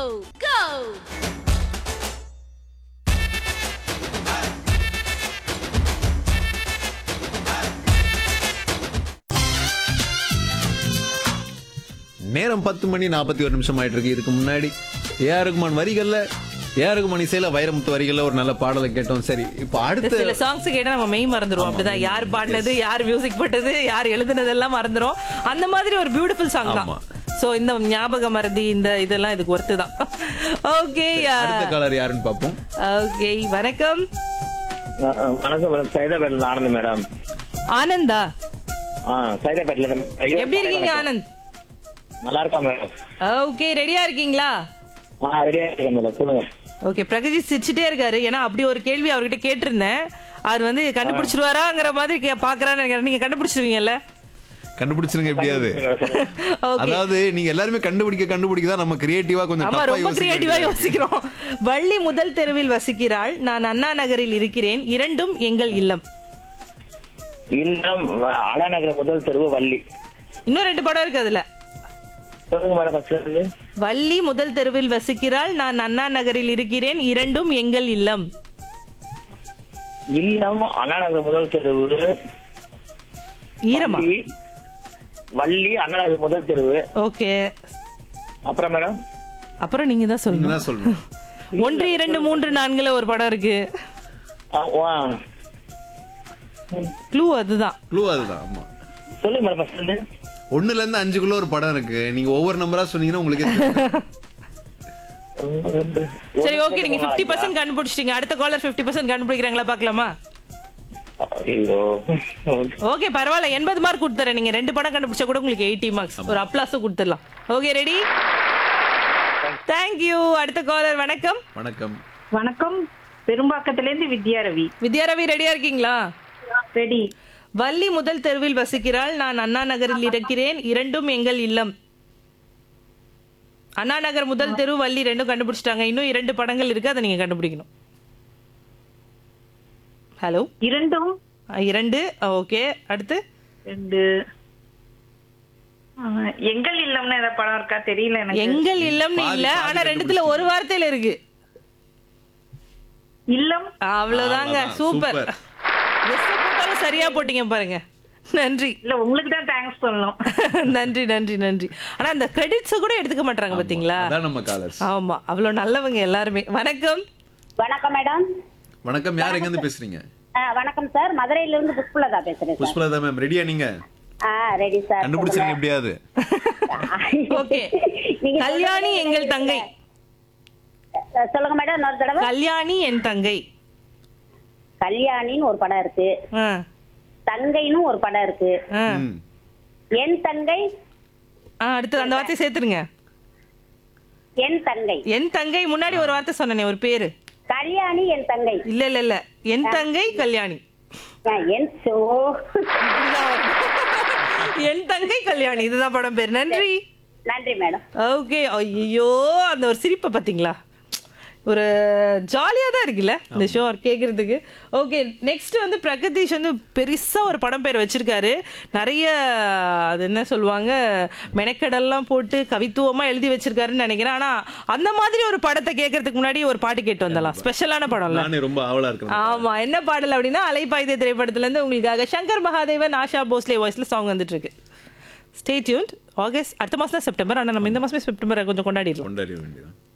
go! நேரம் பத்து மணி நாற்பத்தி ஒரு நிமிஷம் ஆயிட்டு இருக்கு இதுக்கு முன்னாடி ஏஆர் ரகுமான் வரிகள்ல ஏஆர் ரகுமான் இசையில வைரமுத்து வரிகள்ல ஒரு நல்ல பாடலை கேட்டோம் சரி இப்போ அடுத்து சில சாங்ஸ் கேட்டா நம்ம மெய் மறந்துருவோம் அப்படிதான் யார் பாடினது யார் மியூசிக் போட்டது யார் எழுதுனது எல்லாம் மறந்துரும் அந்த மாதிரி ஒரு பியூட்டிஃபுல் சாங் தான் ஆமா. சோ இந்த ஞாபக மறதி இந்த இதெல்லாம் இதுக்கு ஒர்த்து தான் ஓகே அடுத்த காலர் யாருன்னு பார்ப்போம் ஓகே வணக்கம் அஹ் அஹ் வணக்கம் மேடம் சைதாபேட்ல ஆனந்த் மேடம் ஆனந்தா ஆ சைதாபேட்ல இருந்து- ஐயோ, எப்படி இருக்கீங்க ஆனந்த் நல்லா இருக்கா மேடம் ஓகே ரெடியா இருக்கீங்களா ஆ ரெடியா இருக்கேன் மேடம் சொல்லுங்க ஓகே பிரகஜித் சிரிச்சுட்டே இருக்காரு ஏன்னா அப்படி ஒரு கேள்வி அவர்கிட்ட கேட்டிருந்தேன் அவர் வந்து கண்டுபிடிச்சிருவாராங்கிற மாதிரி கே- பாக்குறான்னு நினைக்கிறேன் நீங்க கண்டுபிடிச்சிருவீங்கல்ல கண்டுபிடிச்சிருங்க எப்படியாவது ஓகே அதாவது நீங்க எல்லாருமே கண்டுபிடிக்க கண்டுபிடிக்க தான் நம்ம கிரியேட்டிவா கொஞ்சம் ஆமா தப்பா ரொம்ப யோசிக்க கிரியேட்டிவா வேண்டியது. யோசிக்கிறோம் வள்ளி முதல் தெருவில் வசிக்கிறாள் நான் அண்ணா நகரில் இருக்கிறேன் இரண்டும் எங்கள் இல்லம் இல்லம் அண்ணாநகர் முதல் தெருவு வள்ளி இன்னும் ரெண்டு படம் இருக்கு அதுல சொல்லுங்க மேடம் ஃபர்ஸ்ட் வள்ளி முதல் தெருவில் வசிக்கிறாள் நான் அண்ணா நகரில் இருக்கிறேன் இரண்டும் எங்கள் இல்லம் இல்லம் அண்ணாநகர் முதல் தெருவு ஈரமா வள்ளி, வள்ளி அண்ணாநகர் முதல் தெருவு ஓகே அப்புறம் மேடம் அப்புறம் நீங்க தான் நீங்க சொல்லணும் தான் சொல்லணும் ஒன்று இரண்டு மூன்று நான்குல ஒரு படம் இருக்கு ஆ, வா. க்ளூ அதுதான் க்ளூ அதுதான் ஆமா சொல்லுங்க மேடம் ஃபர்ஸ்ட் ஒண்ணுல இருந்து அஞ்சுக்குள்ள ஒரு படம் இருக்கு நீங்க ஒவ்வொரு நம்பரா சொன்னீங்கன்னா உங்களுக்கு தெரியும். சரி ஓகே நீங்க 50% பர்சன்ட் கண்டுபிடிச்சிட்டீங்க அடுத்த காலர் 50% பர்சன்ட் கண்டுபிடிக்கிறாங்களா பாக்கலாமா ஐயோ ஓகே பரவாயில்ல எண்பது மார்க் கொடுத்துறேன் நீங்க ரெண்டு படம் கண்டுபிடிச்சா கூட உங்களுக்கு எயிட்டி மார்க்ஸ் ஒரு அப்ளாஸும் கொடுத்துடலாம் ஓகே ரெடி தேங்க்யூ அடுத்த காலர் வணக்கம் வணக்கம் வணக்கம் பெரும்பாக்கத்திலேருந்து வித்யா ரவி வித்யா ரவி ரெடியா இருக்கீங்களா ரெடி வள்ளி முதல் தெருவில் வசிக்கிறாள் நான் அண்ணா நகரில் இருக்கிறேன் இரண்டும் எங்கள் இல்லம் அண்ணா நகர் முதல் தெரு வள்ளி ரெண்டும் கண்டுபிடிச்சிட்டாங்க இன்னும் இரண்டு படங்கள் இருக்கு அதை நீங்க கண்டுபிடிக்கணும் ஹலோ இரண்டும் இரண்டு ஓகே அடுத்து ரெண்டு ஆ, எங்கள் இல்லம்னு ஏதாவது படம் இருக்கா தெரியல எனக்கு எங்கள் இல்லம்னு பாதி, இல்ல பாதி ஆனா ரெண்டுத்துல ஒரு வார்த்தையில இருக்கு இல்லம் அவ்வளவுதாங்க அவ்வளவுதான், சூப்பர் சூப்பர். Guess போட்டாலும் சரியா போட்டீங்க பாருங்க நன்றி இல்ல உங்களுக்கு தான் தேங்க்ஸ் சொல்லணும் நன்றி நன்றி நன்றி ஆனா அந்த கிரெடிட்ஸ் கூட எடுத்துக்க மாட்டாங்க பாத்தீங்களா அதான் நம்ம காலர்ஸ் ஆமா அவ்வளவு நல்லவங்க எல்லாருமே வணக்கம் வணக்கம் மேடம் வணக்கம் யார் எங்க இருந்து பேசுறீங்க ஆ, வணக்கம் சார் மதுரையில இருந்து புஷ்பலதா பேசுறேன் சார் புஷ்பலதா மேம் ரெடியா நீங்க ஆ ரெடி சார் கண்டுபிடிச்சிருங்க எப்படியாவது ஓகே நீங்க கல்யாணி எங்கள் தங்கை அஹ், சொல்லுங்க மேடம் இன்னொரு தடவை கல்யாணி என் தங்கை கல்யாணின்னு ஒரு படம் இருக்கு ஆ, தங்கைன்னு ஒரு படம் இருக்கு ஆ. ம். என் தங்கை ஆ, அடுத்து அந்த வார்த்தை சேர்த்துருங்க என் தங்கை என் தங்கை முன்னாடி ஒரு வார்த்தை சொன்னனே ஒரு பேரு கல்யாணி என் தங்கை இல்ல இல்ல இல்ல என் தங்கை கல்யாணி ஆ, என் சோ இப்படிதான் வரும். என் தங்கை கல்யாணி இதுதான் படம் பேர் நன்றி நன்றி மேடம் ஓகே ஐயோ அந்த ஒரு சிரிப்பை பார்த்தீங்களா ஒரு ஜாலியாக தான் இருக்குல்ல இந்த ஷோ கேட்குறதுக்கு ஓகே நெக்ஸ்ட் வந்து பிரகதீஷ் வந்து பெருசாக ஒரு படம் பேர் வச்சிருக்காரு நிறைய அது என்ன சொல்லுவாங்க மெனக்கடெல்லாம் போட்டு கவித்துவமாக எழுதி வச்சிருக்காருன்னு நினைக்கிறேன் ஆனால் அந்த மாதிரி ஒரு படத்தை கேட்கறதுக்கு முன்னாடி ஒரு பாட்டு கேட்டு வந்தலாம் ஸ்பெஷலான படம்ல நானே ரொம்ப ஆவலா இருக்கேன் ஆமா என்ன பாடல் அப்படின்னா அலைப்பாய்தே திரைப்படத்துல இருந்து உங்களுக்காக சங்கர் மகாதேவன் ஆஷா போஸ்லே வாய்ஸ்ல சாங் வந்துட்டு இருக்கு ஸ்டே டியூன்ட் ஆகஸ்ட் அடுத்த மாசம் தான் செப்டம்பர் ஆனா நம்ம இந்த மாசமே செப்டம்பரை கொஞ்சம் கொண்டாடிடலாம் கொண்டாடிட வேண்டியதான்